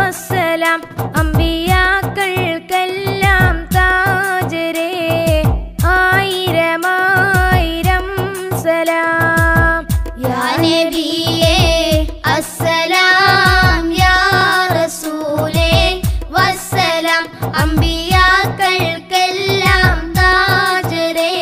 വസ്സലാം അമ്പിയാക്കൾക്കെല്ലാം താജരേ ആയിരമായിരം സലാം യാ നബിയേ അസ്സലാം യാ റസൂലേ വസ്സലാം അമ്പിയാക്കൾക്കെല്ലാം താജരേ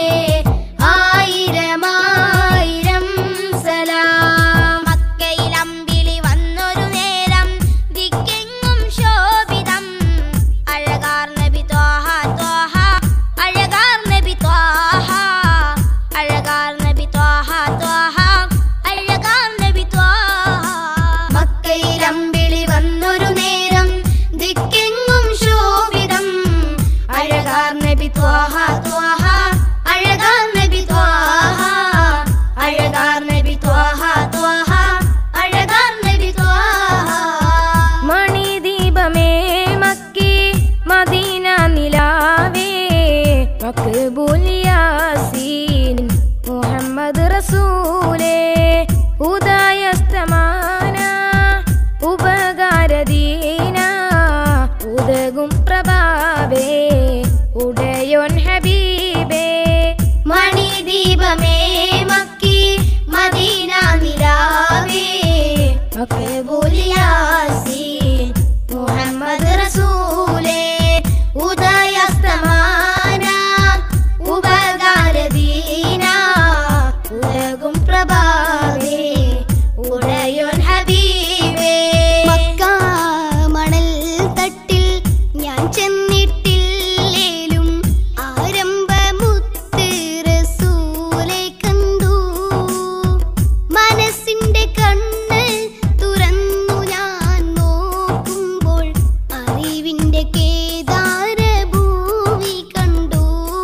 ആയിരമായിരം സലാം മക്കയിൽ അമ്പിളി വന്നൊരു നേരം ദിക്കെങ്ങും ശോഭിതം അഴകാർ നബി ത്വാഹ ത്വാഹ അഴകാർ നബി ത്വാഹ അഴകാർ നബി ത്വാഹ ത്വാഹ അഴകാർ നബി ത്വാഹ മക്കയിൽ അമ്പിളി വന്നൊരു നേരം ദിക്കെങ്ങും ശോഭിതം അഴകാർ നബി ത്വാഹ ത്വാഹ അഴകാർ നബി ത്വാഹ അഴകാർ നബി ത്വാഹ ത്വാഹ അഴകാർ നബി ത്വാഹ മണിദീപമേ മക്കി മദീന നിലാവേ മക്ബൂൽ യാസീൻ മുഹമ്മദ് റസൂലേ ഉദയസ്തമാന ഉപകാരദീന ഉദകും പ്രഭാവേ ഉടയോൻ ഹബീബേ മണിദീപമേ മക്കി മദീന നിലാവേ മക്ബൂൽ യാസീൻ മുഹമ്മദ് റസൂലേ ഉദയസ്തമാന ഉപകാരദീന ഉലകും പ്രഭാവേ ഉടയോൻ ഹബീബേ മക്ക മണൽ തട്ടിൽ ഞാൻ ചെന്നിട്ടില്ലേലും ആരംഭമുത്ത് റസൂലെ കണ്ടു മനസ്സിന്റെ കണ്ണ് തുറന്നു ഞാൻ നോക്കുമ്പോൾ അറിവിന്റെ കേദാര ഭൂമി കണ്ടു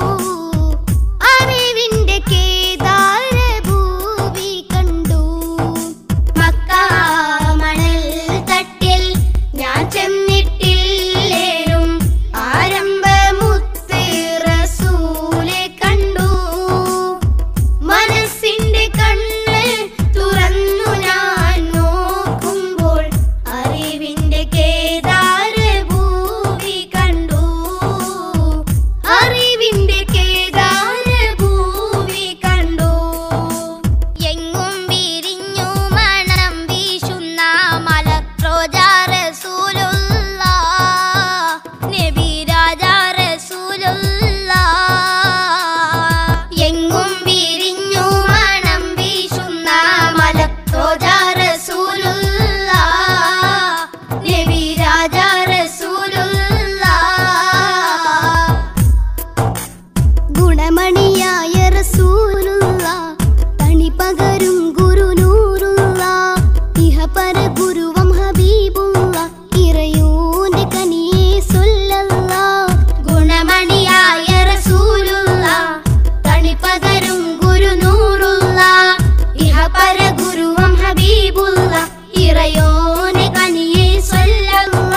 അറിവിന്റെ കേദാര ഭൂമി കണ്ടു മക്ക മണൽ തട്ടിൽ ഞാൻ ചെന്നിട്ടില്ലേലും ആരംഭമുത്ത് റസൂലെ കണ്ടു മനസ്സിന്റെ കണ്ണ് തുറന്നു ഞാൻ നോക്കുമ്പോൾ അറിവിന്റെ കേദാര ഭൂമി കണ്ടു അറിവിന്റെ കേദാര ഭൂമി കണ്ടു എങ്ങും വിരിഞ്ഞു മണം വീശുന്ന മലക്രോജാ റസൂലുള്ള നബി രാജാ റസൂലുള്ള എങ്ങും വിരിഞ്ഞു മണം വീശുന്ന മലക്രോജാ റസൂലുള്ള നബി രാജാ റസൂലുള്ള ഗുണമണിയായ റസൂലുള്ള തണി പകരും ഗുരുനൂറുള്ള ഇഹപര ഗുരുവം ഹബീബുള്ള ഇറയൂന്റെ കനിയെ സൊല്ലല്ല ഗുണമണിയായ റസൂലുള്ള തണി പകരും ഗുരുനൂറുള്ള ഇഹപര ഗുരുവം ഹബീബുള്ള ഇറയോനെ കനിയെ സൊല്ലല്ല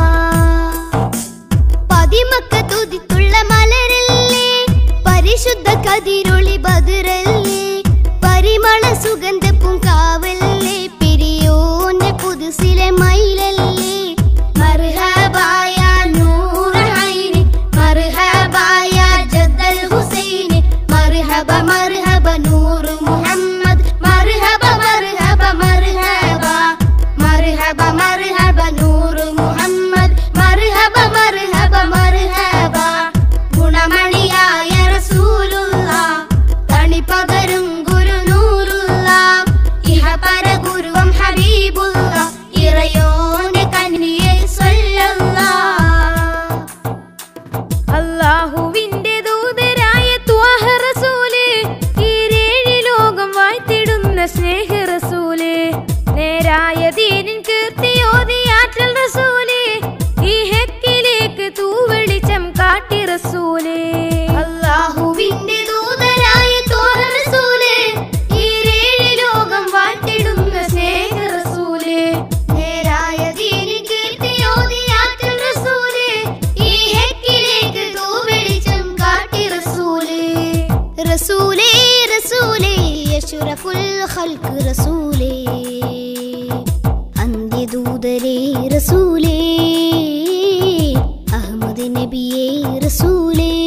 പതിമക്ക തുതിത്തുള്ള മലരല്ലേ പരിശുദ്ധ കതിരൊളി ബദറല്ലേ പരിമള സുഗന്ധ പൂങ്കാവല്ലേ പിരിയോന്റെ പുതുസിലെ മയിലല്ലേ മർഹബായ നൂർ ഹൈനി മർഹബായ ജദ്ദൽ ഹുസൈനി മർഹബ മർഹബ നൂർ മുഹമ്മദ് മർഹബ മർഹബ മർഹബ മർഹബ മർഹബ നൂർ മുഹമ്മദ് മർഹബ മർഹബ മർഹബ ഗുണമണിയായ റസൂലുള്ള തണി പകരും ഗുരുനൂറുള്ള ഇഹപര ഗുരുവം ഹബീബുള്ള ഇറയോന്റെ കന്നിയെ സല്ലല്ലാഹ് അള്ളാഹുവിന്റെ ദൂതരായ ത്വാഹ റസൂല് ഈരേഴി ലോകം വാഴ്ത്തിടുന്ന സ്നേഹ റസൂല് നേരായ ദീനിൻ കീർത്തിയോതിയാറ്റൽ റസൂല് ഈ ഹെക്കിലേക്ക് തൂവെളിച്ചം കാട്ടി റസൂല് അല്ലാഹുവിന്റെ ദൂതരായ ത്വാഹ റസൂല് ഈരേഴ് ലോകം വാഴ്ത്തിടുന്ന സ്നേഹ റസൂല് നേരായ ദീനിൻ കീർത്തിയോതിയാറ്റൽ റസൂല് ഈ ഹെക്കിലേക്ക് തൂവെളിച്ചം കാട്ടി റസൂല് റസൂലേ റസൂലേ അഷ്റഫുൽ ഖൽഖ് റസൂലേ അന്ത്യദൂതരേ റസൂലേ അഹമ്മദ് നബിയേ റസൂലേ